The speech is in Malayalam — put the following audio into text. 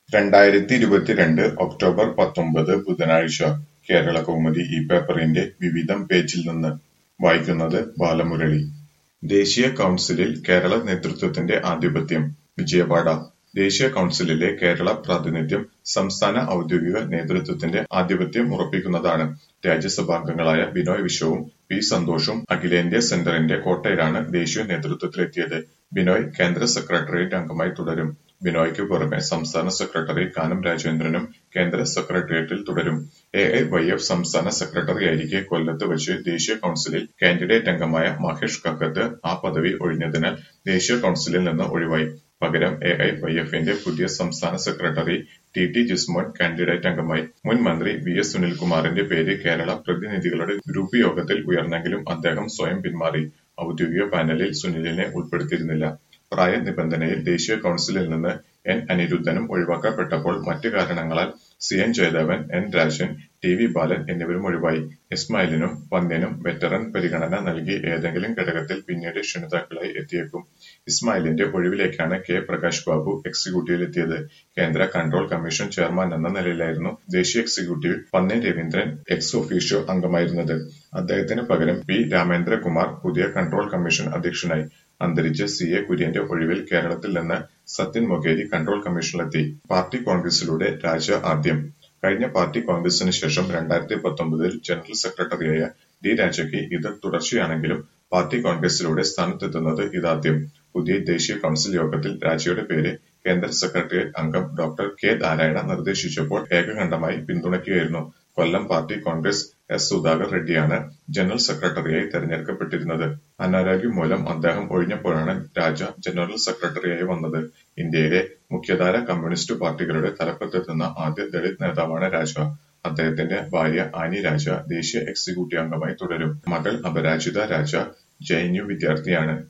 രണ്ടായിരത്തി ഇരുപത്തിരണ്ട് ഒക്ടോബർ പത്തൊമ്പത് ബുധനാഴ്ച കേരളകൗമുദി ഈ പേപ്പറിന്റെ വിവിധം പേജിൽ നിന്ന് വായിക്കുന്നത് ബാലമുരളി ദേശീയ കൗൺസിലിൽ കേരള നേതൃത്വത്തിന്റെ ആധിപത്യം വിജയവാഡ ദേശീയ കൗൺസിലിലെ കേരള പ്രാതിനിധ്യം സംസ്ഥാന ഔദ്യോഗിക നേതൃത്വത്തിന്റെ ആധിപത്യം ഉറപ്പിക്കുന്നതാണ് രാജ്യസഭാംഗങ്ങളായ ബിനോയ് വിശ്വവും പി സന്തോഷും അഖിലേന്ത്യാ സെന്ററിന്റെ കോട്ടയിലാണ് ദേശീയ നേതൃത്വത്തിലെത്തിയത് ബിനോയ് കേന്ദ്ര സെക്രട്ടേറിയറ്റ് അംഗമായി തുടരും ബിനോയ്ക്ക് പുറമെ സംസ്ഥാന സെക്രട്ടറി കാനം രാജേന്ദ്രനും കേന്ദ്ര സെക്രട്ടേറിയറ്റിൽ തുടരും എ ഐ വൈ എഫ് സംസ്ഥാന സെക്രട്ടറിയായിരിക്കെ കൊല്ലത്ത് വച്ച് ദേശീയ കൗൺസിലിൽ കാൻഡിഡേറ്റ് അംഗമായ മഹേഷ് കക്കത്ത് ആ പദവി ഒഴിഞ്ഞതിനാൽ ദേശീയ കൗൺസിലിൽ നിന്ന് ഒഴിവായി പകരം എ ഐ വൈ എഫിന്റെ പുതിയ സംസ്ഥാന secretary T T Jismon candidate അംഗമായി മുൻ മന്ത്രി വി എസ് സുനിൽകുമാറിന്റെ പേര് കേരള പ്രതിനിധികളുടെ ഗ്രൂപ്പ് യോഗത്തിൽ ഉയർന്നെങ്കിലും അദ്ദേഹം സ്വയം പിന്മാറി ഔദ്യോഗിക പാനലിൽ സുനിലിനെ ഉൾപ്പെടുത്തിയിരുന്നില്ല പ്രായ നിബന്ധനയിൽ ദേശീയ കൗൺസിലിൽ നിന്ന് എൻ അനിരുദ്ധനും ഒഴിവാക്കപ്പെട്ടപ്പോൾ മറ്റ് കാരണങ്ങളാൽ C N Jayadevan N Rajan T V Balan എന്നിവരും ഒഴിവായി ഇസ്മായിലിനും പന്ന്യനും വെറ്ററൻ പരിഗണന നൽകി ഏതെങ്കിലും ഘടകത്തിൽ പിന്നീട് ക്ഷണിതാക്കളായി എത്തിയേക്കും ഇസ്മായിലിന്റെ ഒഴിവിലേക്കാണ് കെ പ്രകാശ് ബാബു എക്സിക്യൂട്ടീവിലെത്തിയത് കേന്ദ്ര കൺട്രോൾ കമ്മീഷൻ ചെയർമാൻ എന്ന നിലയിലായിരുന്നു ദേശീയ എക്സിക്യൂട്ടീവിൽ പന്ന്യൻ രവീന്ദ്രൻ എക്സ് ഒഫീഷ്യോ അംഗമായിരുന്നത് അദ്ദേഹത്തിന് പകരം പി രാമേന്ദ്രകുമാർ പുതിയ കൺട്രോൾ കമ്മീഷൻ അധ്യക്ഷനായി അന്തരിച്ച സി എ കുര്യന്റെ ഒഴിവിൽ കേരളത്തിൽ നിന്ന് സത്യൻ മൊകേരി കൺട്രോൾ കമ്മീഷനിലെത്തി പാർട്ടി കോൺഗ്രസിലൂടെ രാജ ആദ്യം കഴിഞ്ഞ പാർട്ടി കോൺഗ്രസിന് ശേഷം രണ്ടായിരത്തി പത്തൊമ്പതിൽ ജനറൽ സെക്രട്ടറിയായ ഡി രാജയ്ക്ക് ഇത് തുടർച്ചയാണെങ്കിലും പാർട്ടി കോൺഗ്രസിലൂടെ സ്ഥാനത്തെത്തുന്നത് ഇതാദ്യം പുതിയ ദേശീയ കൗൺസിൽ യോഗത്തിൽ രാജയുടെ പേര് കേന്ദ്ര സെക്രട്ടേറിയറ്റ് അംഗം ഡോക്ടർ കെ നാരായണ നിർദ്ദേശിച്ചപ്പോൾ ഏകകണ്ഠമായി പിന്തുണയ്ക്കുകയായിരുന്നു Kollam party congress S Sudhakar റെഡ്ഡിയാണ് ജനറൽ സെക്രട്ടറിയായി തെരഞ്ഞെടുക്കപ്പെട്ടിരുന്നത് അനാരോഗ്യം മൂലം അദ്ദേഹം ഒഴിഞ്ഞപ്പോഴാണ് രാജ ജനറൽ സെക്രട്ടറിയായി വന്നത് ഇന്ത്യയിലെ മുഖ്യധാര കമ്മ്യൂണിസ്റ്റ് പാർട്ടികളുടെ തലപ്പത്തെത്തുന്ന ആദ്യ ദളിത് നേതാവാണ് രാജ അദ്ദേഹത്തിന്റെ ഭാര്യ ആനി രാജ ദേശീയ എക്സിക്യൂട്ടീവ് അംഗമായി തുടരും മകൾ Aparajitha Raja J N U വിദ്യാർത്ഥിയാണ്